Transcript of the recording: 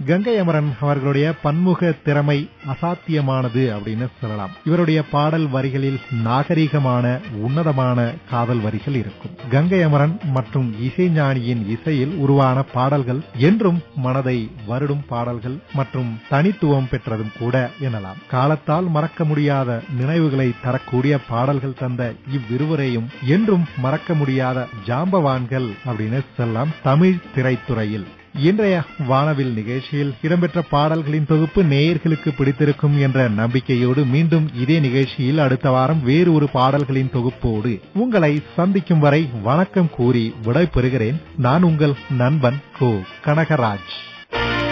கங்கை அமரன் அவர்களுடைய பன்முக திறமை அசாத்தியமானது அப்படின்னு சொல்லலாம் இவருடைய பாடல் வரிகளில் நாகரிகமான உன்னதமான காதல் வரிகள் இருக்கும் கங்கை அமரன் மற்றும் இசைஞானியின் இசையில் உருவான பாடல்கள் என்றும் மனதை வருடும் பாடல்கள் மற்றும் தனித்துவம் பெற்றதும் கூட எனலாம் காலத்தால் மறக்க முடியாத நினைவுகளை தரக்கூடிய பாடல்கள் தந்த இவ்விருவரையும் என்றும் மறக்க முடியாத ஜாம்பவான்கள் அப்படின்னு சொல்லலாம் தமிழ் திரைத்துறையில் இன்றைய வானவில் நிகழ்ச்சியில் இடம்பெற்ற பாடல்களின் தொகுப்பு நேயர்களுக்கு பிடித்திருக்கும் என்ற நம்பிக்கையோடு மீண்டும் இதே நிகழ்ச்சியில் அடுத்த வாரம் வேறு ஒரு பாடல்களின் தொகுப்போடு உங்களை சந்திக்கும் வரை வணக்கம் கூறி விடை பெறுகிறேன் நான் உங்கள் நண்பன் கோ கனகராஜ்